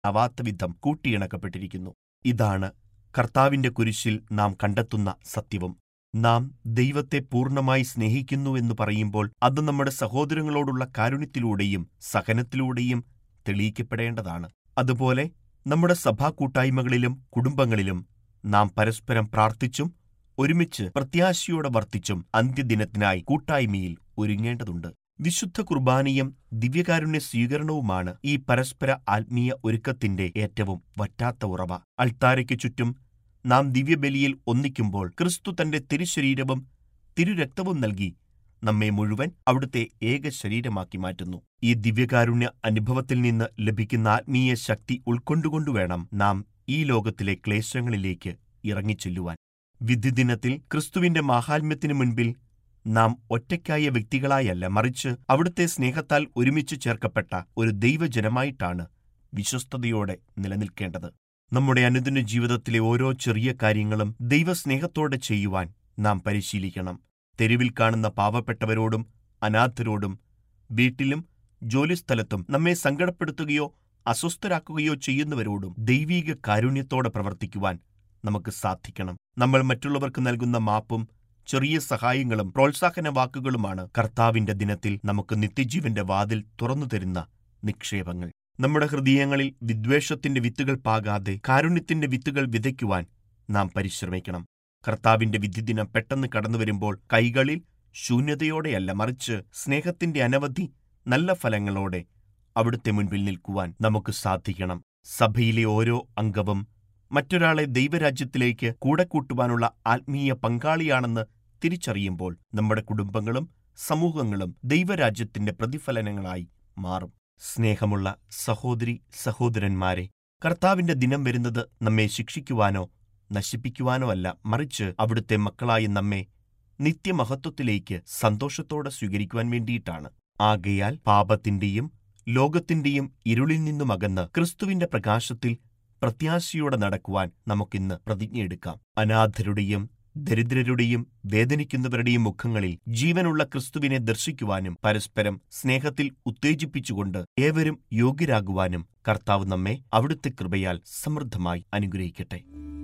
ആവാത്ത വിധം കൂട്ടിയിണക്കപ്പെട്ടിരിക്കുന്നു ഇതാണ് കർത്താവിന്റെ കുരിശിൽ നാം കണ്ടെത്തുന്ന സത്യവും നാം ദൈവത്തെ പൂർണ്ണമായി സ്നേഹിക്കുന്നുവെന്ന് പറയുമ്പോൾ അത് നമ്മുടെ സഹോദരങ്ങളോടുള്ള കാരുണ്യത്തിലൂടെയും സഹനത്തിലൂടെയും തെളിയിക്കപ്പെടേണ്ടതാണ് അതുപോലെ നമ്മുടെ സഭാ കൂട്ടായ്മകളിലും കുടുംബങ്ങളിലും നാം പരസ്പരം പ്രാർത്ഥിച്ചും ഒരുമിച്ച് പ്രത്യാശയോടെ വർത്തിച്ചും അന്ത്യദിനത്തിനായി കൂട്ടായ്മയിൽ ഒരുങ്ങേണ്ടതുണ്ട് വിശുദ്ധ കുർബാനയും ദിവ്യകാരുണ്യ സ്വീകരണവുമാണ് ഈ പരസ്പര ആത്മീയ ഒരുക്കത്തിന്റെ ഏറ്റവും വറ്റാത്ത ഉറവ അൾത്താരയ്ക്ക് ചുറ്റും നാം ദിവ്യബലിയിൽ ഒന്നിക്കുമ്പോൾ ക്രിസ്തു തന്റെ തിരുശരീരവും തിരുരക്തവും നൽകി നമ്മെ മുഴുവൻ അവിടുത്തെ ഏക ശരീരമാക്കി മാറ്റുന്നു ഈ ദിവ്യകാരുണ്യ അനുഭവത്തിൽ നിന്ന് ലഭിക്കുന്ന ആത്മീയ ശക്തി ഉൾക്കൊണ്ടുകൊണ്ടുവേണം നാം ഈ ലോകത്തിലെ ക്ലേശങ്ങളിലേക്ക് ഇറങ്ങിച്ചെല്ലുവാൻ വിധിദിനത്തിൽ ക്രിസ്തുവിന്റെ മാഹാത്മ്യത്തിനു മുൻപിൽ നാം ഒറ്റയ്ക്കായ വ്യക്തികളായല്ല മറിച്ച് അവിടുത്തെ സ്നേഹത്താൽ ഒരുമിച്ച് ചേർക്കപ്പെട്ട ഒരു ദൈവജനമായിട്ടാണ് വിശ്വസ്തയോടെ നിലനിൽക്കേണ്ടത് നമ്മുടെ അനുദിന ജീവിതത്തിലെ ഓരോ ചെറിയ കാര്യങ്ങളും ദൈവസ്നേഹത്തോടെ ചെയ്യുവാൻ നാം പരിശീലിക്കണം തെരുവിൽ കാണുന്ന പാവപ്പെട്ടവരോടും അനാഥരോടും വീട്ടിലും ജോലിസ്ഥലത്തും നമ്മെ സങ്കടപ്പെടുത്തുകയോ അസ്വസ്ഥരാക്കുകയോ ചെയ്യുന്നവരോടും ദൈവീക കാരുണ്യത്തോടെ പ്രവർത്തിക്കുവാൻ നമുക്ക് സാധിക്കണം നമ്മൾ മറ്റുള്ളവർക്ക് നൽകുന്ന മാപ്പും ചെറിയ സഹായങ്ങളും പ്രോത്സാഹന വാക്കുകളുമാണ് കർത്താവിന്റെ ദിനത്തിൽ നമുക്ക് നിത്യജീവന്റെ വാതിൽ തുറന്നു തരുന്ന നിക്ഷേപങ്ങൾ നമ്മുടെ ഹൃദയങ്ങളിൽ വിദ്വേഷത്തിന്റെ വിത്തുകൾ പാകാതെ കാരുണ്യത്തിന്റെ വിത്തുകൾ വിതയ്ക്കുവാൻ നാം പരിശ്രമിക്കണം കർത്താവിന്റെ വിധിദിനം പെട്ടെന്ന് കടന്നുവരുമ്പോൾ കൈകളിൽ ശൂന്യതയോടെയല്ല മറിച്ച് സ്നേഹത്തിന്റെ അനവധി നല്ല ഫലങ്ങളോടെ അവിടുത്തെ മുൻപിൽ നിൽക്കുവാൻ നമുക്ക് സാധിക്കണം സഭയിലെ ഓരോ അംഗവും മറ്റൊരാളെ ദൈവരാജ്യത്തിലേക്ക് കൂടെ കൂട്ടുവാനുള്ള ആത്മീയ പങ്കാളിയാണെന്ന് തിരിച്ചറിയുമ്പോൾ നമ്മുടെ കുടുംബങ്ങളും സമൂഹങ്ങളും ദൈവരാജ്യത്തിന്റെ പ്രതിഫലനങ്ങളായി മാറും സ്നേഹമുള്ള സഹോദരി സഹോദരന്മാരെ കർത്താവിന്റെ ദിനം വരുന്നത് നമ്മെ ശിക്ഷിക്കുവാനോ നശിപ്പിക്കുവാനോ അല്ല മറിച്ച് അവിടുത്തെ മക്കളായ നമ്മെ നിത്യമഹത്വത്തിലേക്ക് സന്തോഷത്തോടെ സ്വീകരിക്കുവാൻ വേണ്ടിയിട്ടാണ് ആകയാൽ പാപത്തിന്റെയും ലോകത്തിന്റെയും ഇരുളിൽ നിന്നുമകന്ന് ക്രിസ്തുവിന്റെ പ്രകാശത്തിൽ പ്രത്യാശയോടെ നടക്കുവാൻ നമുക്കിന്ന് പ്രതിജ്ഞയെടുക്കാം അനാഥരുടെയും ദരിദ്രരുടെയും വേദനിക്കുന്നവരുടെയും മുഖങ്ങളിൽ ജീവനുള്ള ക്രിസ്തുവിനെ ദർശിക്കുവാനും പരസ്പരം സ്നേഹത്തിൽ ഉത്തേജിപ്പിച്ചുകൊണ്ട് ഏവരും യോഗ്യരാകുവാനും കർത്താവ് നമ്മെ അവിടുത്തെ കൃപയാൽ സമൃദ്ധമായി അനുഗ്രഹിക്കട്ടെ